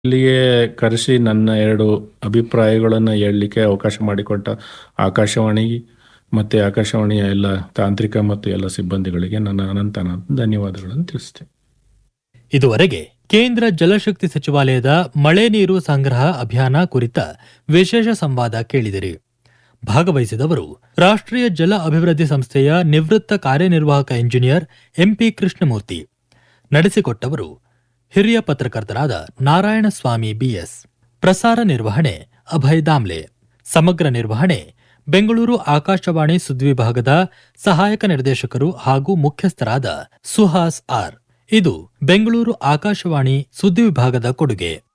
ಇಲ್ಲಿಗೆ ಕರೆಸಿ ನನ್ನ ಎರಡು ಅಭಿಪ್ರಾಯಗಳನ್ನು ಹೇಳಲಿಕ್ಕೆ ಅವಕಾಶ ಮಾಡಿಕೊಟ್ಟ ಆಕಾಶವಾಣಿ ಮತ್ತು ಆಕಾಶವಾಣಿಯ ಎಲ್ಲ ತಾಂತ್ರಿಕ ಮತ್ತು ಎಲ್ಲ ಸಿಬ್ಬಂದಿಗಳಿಗೆ ನನ್ನ ಅನಂತ ಅನಂತ ಧನ್ಯವಾದಗಳನ್ನು ತಿಳಿಸ್ತೇನೆ ಇದುವರೆಗೆ ಕೇಂದ್ರ ಜಲಶಕ್ತಿ ಸಚಿವಾಲಯದ ಮಳೆ ನೀರು ಸಂಗ್ರಹ ಅಭಿಯಾನ ಕುರಿತ ವಿಶೇಷ ಸಂವಾದ ಕೇಳಿದಿರಿ ಭಾಗವಹಿಸಿದವರು ರಾಷ್ಟ್ರೀಯ ಜಲ ಅಭಿವೃದ್ಧಿ ಸಂಸ್ಥೆಯ ನಿವೃತ್ತ ಕಾರ್ಯನಿರ್ವಾಹಕ ಇಂಜಿನಿಯರ್ ಎಂಪಿ ಕೃಷ್ಣಮೂರ್ತಿ ನಡೆಸಿಕೊಟ್ಟವರು ಹಿರಿಯ ಪತ್ರಕರ್ತರಾದ ನಾರಾಯಣಸ್ವಾಮಿ ಬಿಎಸ್ ಪ್ರಸಾರ ನಿರ್ವಹಣೆ ಅಭಯ್ ದಾಮ್ಲೆ ಸಮಗ್ರ ನಿರ್ವಹಣೆ ಬೆಂಗಳೂರು ಆಕಾಶವಾಣಿ ಸುದ್ವಿಭಾಗದ ಸಹಾಯಕ ನಿರ್ದೇಶಕರು ಹಾಗೂ ಮುಖ್ಯಸ್ಥರಾದ ಸುಹಾಸ್ ಆರ್ ಇದು ಬೆಂಗಳೂರು ಆಕಾಶವಾಣಿ ಸುದ್ದಿ ವಿಭಾಗದ ಕೊಡುಗೆ